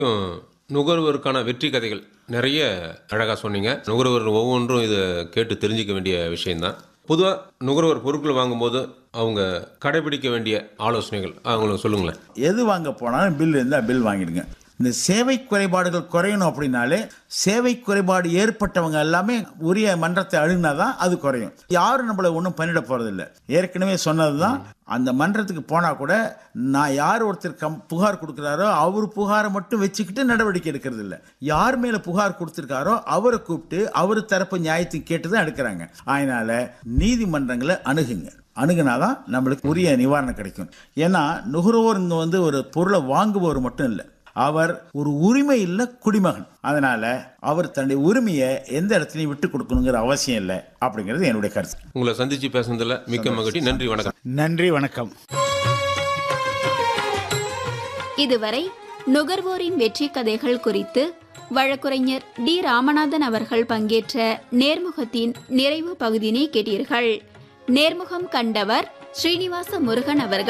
ஹம், நுகர்வோருக்கான வெற்றி கதைகள் நிறைய அழகாக சொன்னீங்க நுகர்வோர் ஒவ்வொன்றும் இதை கேட்டு தெரிஞ்சுக்க வேண்டிய விஷயம்தான் பொதுவாக நுகர்வோர் பொருட்கள் வாங்கும்போது அவங்க கடைபிடிக்க வேண்டிய ஆலோசனைகள் அவங்களுக்கு சொல்லுங்களேன் எது வாங்க போனாலும் பில் இருந்தால் பில் வாங்கிடுங்க இந்த சேவை குறைபாடுகள் குறையணும் அப்படின்னாலே சேவை குறைபாடு ஏற்பட்டவங்க எல்லாமே உரிய மன்றத்தை அணுகுனா தான் அது குறையும் யாரும் நம்மளை ஒன்றும் பண்ணிட போறதில்ல ஏற்கனவே சொன்னது தான் அந்த மன்றத்துக்கு போனால் கூட நான் யார் ஒருத்தர் கம் புகார் கொடுக்குறாரோ அவர் புகாரை மட்டும் வச்சுக்கிட்டு நடவடிக்கை எடுக்கிறது இல்லை யார் மேலே புகார் கொடுத்துருக்காரோ அவரை கூப்பிட்டு அவர் தரப்பு நியாயத்தை கேட்டு தான் எடுக்கிறாங்க அதனால நீதிமன்றங்களை அணுகுங்க அணுகுனாதான் நம்மளுக்கு உரிய நிவாரணம் கிடைக்கும் ஏன்னா நுகர்வோர் இங்க வந்து ஒரு பொருளை வாங்குபவர் மட்டும் இல்லை அவர் ஒரு உரிமை இல்ல குடிமகன் அதனால அவர் தன்னுடைய உரிமையை எந்த இடத்துலையும் விட்டு கொடுக்கணுங்கிற அவசியம் இல்லை அப்படிங்கிறது என்னுடைய கருத்து உங்களை சந்திச்சு பேசுனதில் மிக்க மகிழ்ச்சி நன்றி வணக்கம் நன்றி வணக்கம் இதுவரை நுகர்வோரின் வெற்றி கதைகள் குறித்து வழக்குரைஞர் டி ராமநாதன் அவர்கள் பங்கேற்ற நேர்முகத்தின் நிறைவு பகுதியினை கேட்டீர்கள் நேர்முகம் கண்டவர் ஸ்ரீனிவாச முருகன் அவர்கள்